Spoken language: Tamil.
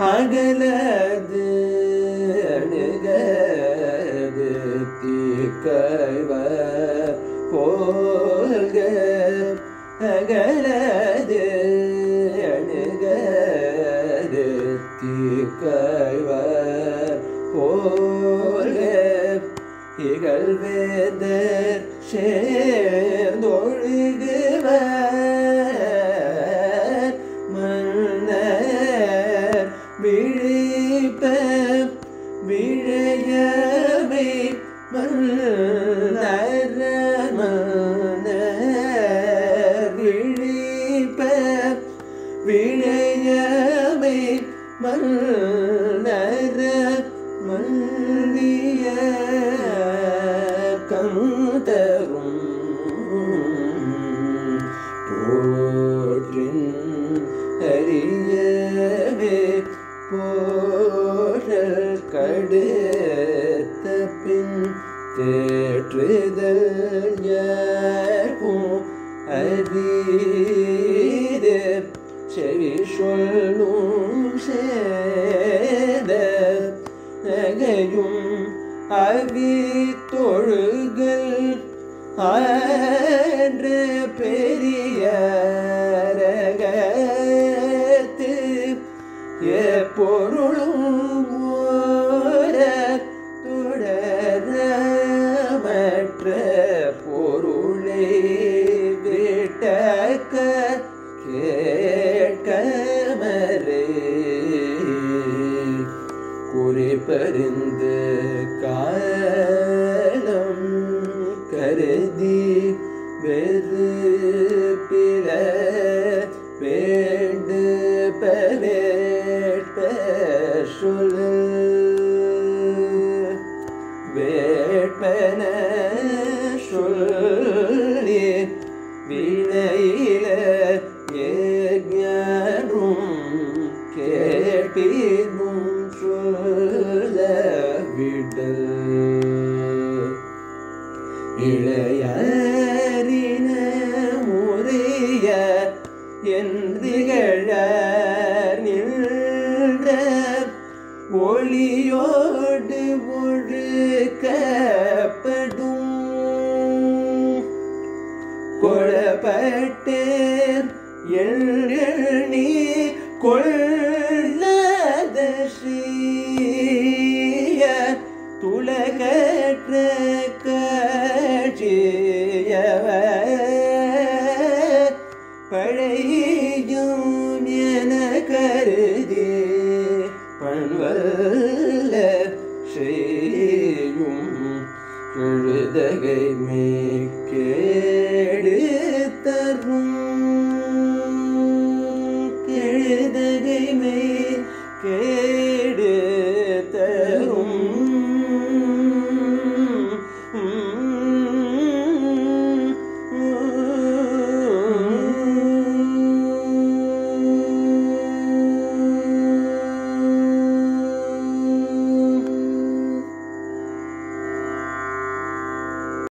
அகலது அணுகது தீக்கைவ போல்க அகலது அணுகது தீக்கைவ போல்க இகழ்வேந்தர் சேர்ந்தொழுகுவர் மன்னர் விழிப்ப விழையவை மன்னர் மன்னர் விழிப்ப விழையவை மன்னர் மன்னிய கந்தரும் போற்றின் அரியவே போழல் கடுத்த பின் தேற்றுதல் யார்க்கும் அறிதே செவி சொல்லும் சேத நகையும் அவி தொழுகள் ஆன்ற பெரியரகத்து எப்பொருளும் ஓர தொடரமற்ற பொருளை விட்டக்க கேட்கமரே குறிப்பறிந்து காலம் கருதி வெறு பிற வேண்டு பவேட்ப சொல் வேட்பன சொல்லி வினையில ஏஞரும் கேட்பினும் சொல்ல விடல் இளையறின முறைய என்றிகழ நின்ற ஒளியோடு ஒழுக்கப்படும் கொடப்பட்டேன் எண்ணி கொள்ளத ஸ்ரீய துலகற்ற காட்சியவ பழையும் என கருதி பண்வல்ல செய்யும் கழுதகை மேற்கேடு தரும் கெழுதகை மேற்கே